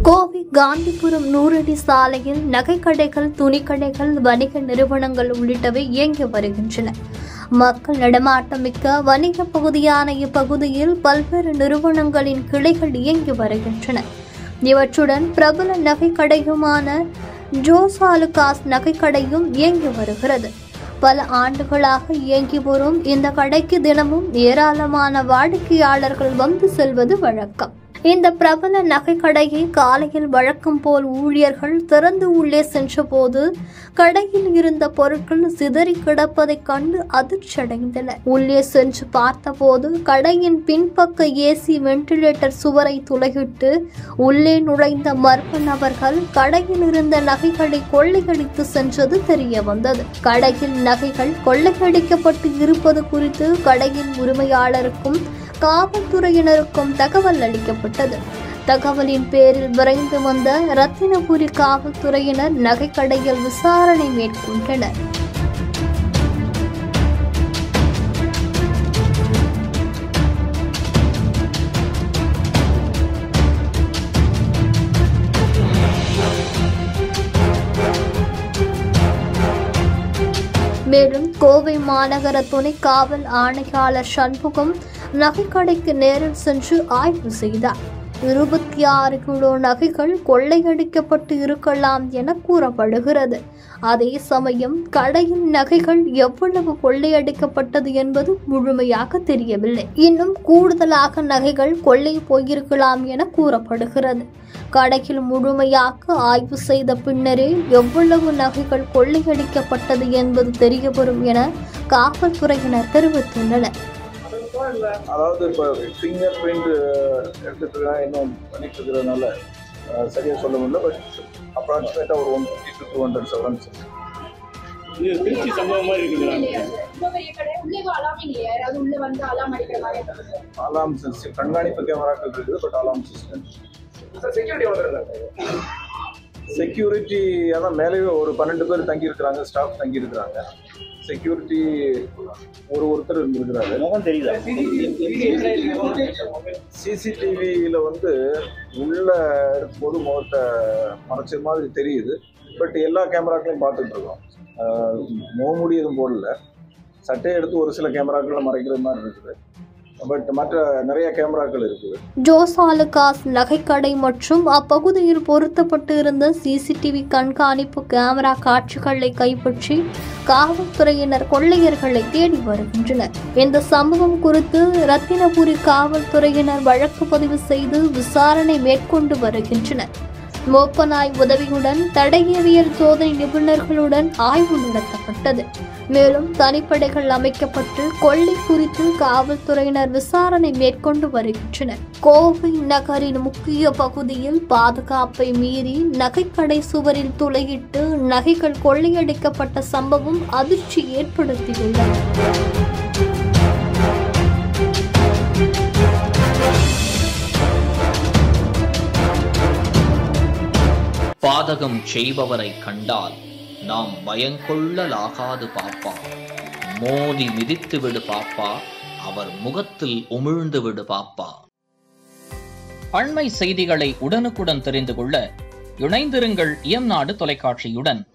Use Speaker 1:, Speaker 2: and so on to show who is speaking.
Speaker 1: கோவை காந்திபுரம் நூறடி சாலையில் நகைக்கடைகள் துணிக்கடைகள் வணிக நிறுவனங்கள் உள்ளிட்டவை இயங்கி வருகின்றன மக்கள் நடமாட்டமிக்க வணிக பகுதியான இப்பகுதியில் பல்வேறு நிறுவனங்களின் கிளைகள் இயங்கி வருகின்றன இவற்றுடன் பிரபல நகைக்கடையுமான ஜோசாலுகாஸ் நகைக்கடையும் இயங்கி வருகிறது பல ஆண்டுகளாக இயங்கி வரும் இந்த கடைக்கு தினமும் ஏராளமான வாடிக்கையாளர்கள் வந்து செல்வது வழக்கம் இந்த பிரபல நகைக்கடையை காலையில் வழக்கம் போல் ஊழியர்கள் திறந்து உள்ளே சென்றபோது கடையில் இருந்த பொருட்கள் சிதறி கிடப்பதைக் கண்டு அதிர்ச்சியடைந்தனர் உள்ளே சென்று பார்த்தபோது கடையின் பின்பக்க ஏசி வென்டிலேட்டர் சுவரை துளையிட்டு உள்ளே நுழைந்த மர்ம நபர்கள் கடையில் இருந்த நகைகளை கொள்ளையடித்து சென்றது தெரிய வந்தது கடையில் நகைகள் கொள்ளையடிக்கப்பட்டு இருப்பது குறித்து கடையின் உரிமையாளருக்கும் காவல்துறையினருக்கும் தகவல் அளிக்கப்பட்டது தகவலின் பேரில் விரைந்து வந்த ரத்தினபுரி காவல்துறையினர் நகைக்கடையில் விசாரணை மேற்கொண்டனர் மேலும் கோவை மாநகர துணை காவல் ஆணையாளர் சண்முகம் நகைக்கடைக்கு நேரில் சென்று ஆய்வு செய்தார் இருபத்தி ஆறு கிலோ நகைகள் கொள்ளையடிக்கப்பட்டு இருக்கலாம் என கூறப்படுகிறது அதே சமயம் கடையின் நகைகள் எவ்வளவு கொள்ளையடிக்கப்பட்டது என்பது முழுமையாக தெரியவில்லை இன்னும் கூடுதலாக நகைகள் கொள்ளை போயிருக்கலாம் என கூறப்படுகிறது கடையில் முழுமையாக ஆய்வு செய்த பின்னரே எவ்வளவு நகைகள் கொள்ளையடிக்கப்பட்டது என்பது தெரியவரும் என காவல்துறையினர் தெரிவித்துள்ளனர்
Speaker 2: அதாவது இப்போ ஃபிங்கர் பிரிண்ட் எடுத்துட்டு இன்னும் பண்ணிட்டு இருக்கிறதுனால அஹ், சரியா சொல்ல முடியல பட் அப்ராக்சிமேட்டாக ஒரு one fifty to two hundred செவன்ஸ்
Speaker 3: இது திருச்சி சம்பவம் மாதிரி இருக்குங்களா
Speaker 4: இவ்வளவு பெரிய கடை உள்ளே அலாம் இல்லையா யாராவது உள்ள வந்து அலாம் அடிக்கிற மாதிரி இருக்குது.
Speaker 2: அலாம் சிஸ்டம் கண்காணிப்பு கேமராக்கள் இருக்குது பட் அலாம் சிஸ்டம் செக்யூரிட்டி அதான் மேலேயே ஒரு பன்னெண்டு பேர் தங்கி இருக்கிறாங்க ஸ்டாஃப் தங்கி இருக்கிறாங்க செக்யூரிட்டி ஒரு ஒருத்தர் இருந்திருக்கிறாரு
Speaker 3: முகம் தெரியுதா
Speaker 2: சிசிடிவியில் வந்து உள்ள இருக்கும்போது முகத்தை மறைச்ச மாதிரி தெரியுது பட் எல்லா கேமராக்களையும் பார்த்துட்டு இருக்கோம் ஆஹ் முகமூடி எதுவும் போடல சட்டையை எடுத்து ஒரு சில கேமராக்களை மறைக்கிற மாதிரி இருக்குது பட் மற்ற நிறைய கேமராக்கள் இருக்குது
Speaker 1: ஜோசாலுகாஸ் நகைக்கடை மற்றும் அப்பகுதியில் பொருத்தப்பட்டு இருந்த சிசிடிவி கண்காணிப்பு கேமரா காட்சிகளை கைப்பற்றி காவல்துறையினர் கொள்ளையர்களை தேடி வருகின்றனர் இந்த சம்பவம் குறித்து ரத்தினபுரி காவல்துறையினர் வழக்கு பதிவு செய்து விசாரணை மேற்கொண்டு வருகின்றனர் மோப்பநாய் உதவியுடன் தடயவியல் சோதனை நிபுணர்களுடன் ஆய்வு நடத்தப்பட்டது மேலும் தனிப்படைகள் அமைக்கப்பட்டு கொள்ளை குறித்து காவல்துறையினர் விசாரணை மேற்கொண்டு வருகின்றனர் கோவை நகரின் முக்கிய பகுதியில் பாதுகாப்பை மீறி நகைக்கடை சுவரில் துளையிட்டு நகைகள் கொள்ளையடிக்கப்பட்ட சம்பவம் அதிர்ச்சி ஏற்படுத்தியுள்ளது
Speaker 5: பாதகம் செய்பவரை கண்டால் நாம் பயங்கொள்ளலாகாது பாப்பா மோதி மிதித்து விடு பாப்பா அவர் முகத்தில் உமிழ்ந்து விடு பாப்பா அண்மை செய்திகளை உடனுக்குடன் தெரிந்து கொள்ள இணைந்திருங்கள் இயம்நாடு தொலைக்காட்சியுடன்